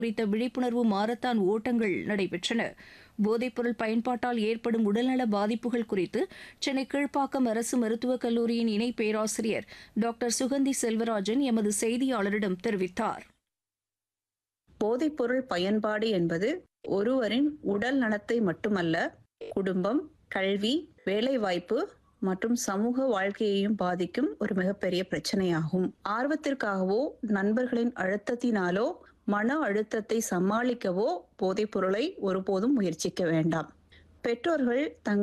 குறித்த விழிப்புணர்வு மாரத்தான் ஓட்டங்கள் நடைபெற்றன போதைப்பொருள் பயன்பாட்டால் ஏற்படும் உடல்நல பாதிப்புகள் குறித்து சென்னை கீழ்ப்பாக்கம் அரசு மருத்துவக் கல்லூரியின் இணை பேராசிரியர் டாக்டர் சுகந்தி செல்வராஜன் எமது செய்தியாளரிடம் தெரிவித்தார் போதைப்பொருள் பயன்பாடு என்பது ஒருவரின் உடல் நலத்தை மட்டுமல்ல குடும்பம் கல்வி வேலைவாய்ப்பு மற்றும் சமூக வாழ்க்கையையும் பாதிக்கும் ஒரு மிகப்பெரிய பிரச்சனையாகும் ஆர்வத்திற்காகவோ நண்பர்களின் அழுத்தத்தினாலோ மன அழுத்தத்தை சமாளிக்கவோ போதைப் பொருளை ஒருபோதும் முயற்சிக்க வேண்டாம் பெற்றோர்கள் தங்கள்